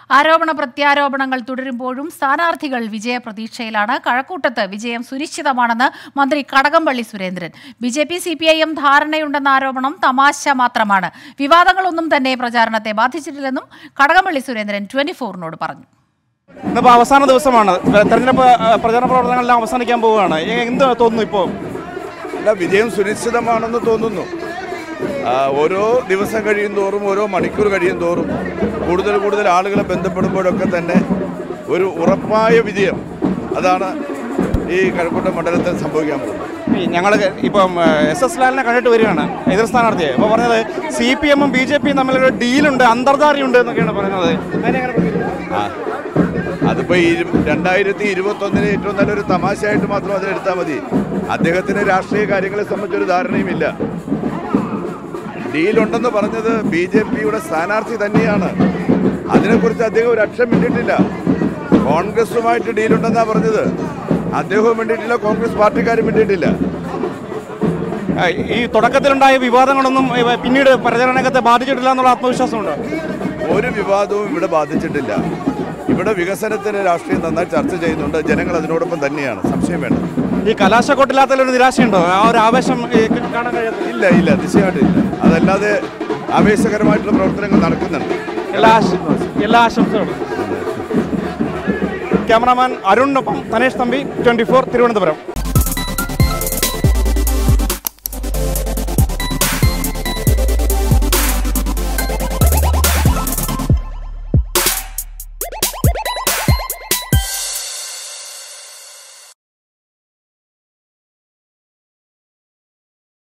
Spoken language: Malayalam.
ആരോപണ പ്രത്യാരോപണങ്ങൾ തുടരുമ്പോഴും സ്ഥാനാർത്ഥികൾ വിജയപ്രതീക്ഷയിലാണ് കഴക്കൂട്ടത്ത് വിജയം സുനിശ്ചിതമാണെന്ന് മന്ത്രി Kadakampally Surendran B J P C P I M ധാരണയുണ്ടെന്ന ആരോപണം തമാശ മാത്രമാണ് വിവാദങ്ങളൊന്നും തന്നെ പ്രചാരണത്തെ ബാധിച്ചിട്ടില്ലെന്നും കടകംപള്ളി സുരേന്ദ്രൻ ട്വന്റി ഫോറിനോട് പറഞ്ഞു ഇന്നിപ്പോൾ അവസാന ദിവസമാണ് തെരഞ്ഞെടുപ്പ് ആ, പ്രചാരണ പ്രവർത്തനങ്ങളെല്ലാം അവസാനിക്കാൻ പോവുകയാണ് എ- എന്ത് തോന്നുന്നു ഇപ്പോൾ അല്ല വിജയം സുനിശ്ചിതമാണെന്ന് തോന്നുന്നു ആ, ഓരോ ദിവസം കഴിയും തോറും ഓരോ മണിക്കൂർ കഴിയും തോറും കൂടുതൽ കൂടുതൽ ആളുകളെ ബന്ധപ്പെടുമ്പോഴൊക്കെ തന്നെ ഒരു ഉറപ്പായ വിജയം അതാണ് ഈ കഴക്കൂട്ടം മണ്ഡലത്തിൽ സംഭവിക്കാൻ പോകുന്നത് ഞങ്ങൾ ഇപ്പം എസ് എസ് ലാലിനെ കണ്ടിട്ട് വരികയാണ് എതിർ സ്ഥാനാർത്ഥിയെ അപ്പോൾ പറഞ്ഞത് സി പി എമ്മും ബി ജെ പിയും തമ്മിലൊരു ഡീലുണ്ട് അന്തർധാരയുണ്ട് എന്നൊക്കെയാണ് പറയുന്നത് അതിനെങ്ങനെ പ്രതികരിക്കും? ആ അതിപ്പോൾ ഈ രണ്ടായിരത്തി ഇരുപത്തൊന്നിന് ഏറ്റവും നല്ലൊരു തമാശയായിട്ട് മാത്രം അതിലെടുത്താൽ മതി അദ്ദേഹത്തിന് രാഷ്ട്രീയ കാര്യങ്ങളെ സംബന്ധിച്ചൊരു ധാരണയുമില്ല ഡീലുണ്ടെന്ന് പറഞ്ഞത് ബി ജെ പിയുടെ സ്ഥാനാർത്ഥി തന്നെയാണ് അതിനെക്കുറിച്ച് അദ്ദേഹം ഒരു അക്ഷരം മിണ്ടിയിട്ടില്ല കോൺഗ്രസുമായിട്ട് ഡീലുണ്ടെന്നാണ് പറഞ്ഞത് അദ്ദേഹവും മിണ്ടിയിട്ടില്ല കോൺഗ്രസ് പാർട്ടിക്കാരും മിണ്ടിയിട്ടില്ല ആ, ഈ തുടക്കത്തിലുണ്ടായ വിവാദങ്ങളൊന്നും ഏ, പിന്നീട് പ്രചരണത്തെ ബാധിച്ചിട്ടില്ല എന്നുള്ള ആത്മവിശ്വാസമുണ്ടോ ഒരു വിവാദവും ഇവിടെ ബാധിച്ചിട്ടില്ല ഇവിടെ വികസനത്തിന് രാഷ്ട്രീയം നന്നായി ചർച്ച ചെയ്യുന്നുണ്ട് ജനങ്ങൾ അതിനോടൊപ്പം തന്നെയാണ് സംശയം വേണ്ട ഈ കലാശക്കൊട്ടില്ലാത്തതിലൊരു നിരാശയുണ്ടോ ആ ഒരു ആവേശം ഏ, കാണാൻ കഴിയാത്ത ഇല്ല ഇല്ല തീർച്ചയായിട്ടും ഇല്ല അതല്ലാതെ ആവേശകരമായിട്ടുള്ള പ്രവർത്തനങ്ങൾ നടക്കുന്നുണ്ട് എല്ലാ ആശ- എല്ലാ ആശംസകളും ക്യാമറാമാൻ അരുണിനൊപ്പം തനേഷ് തമ്പി ട്വന്റി ഫോർ തിരുവനന്തപുരം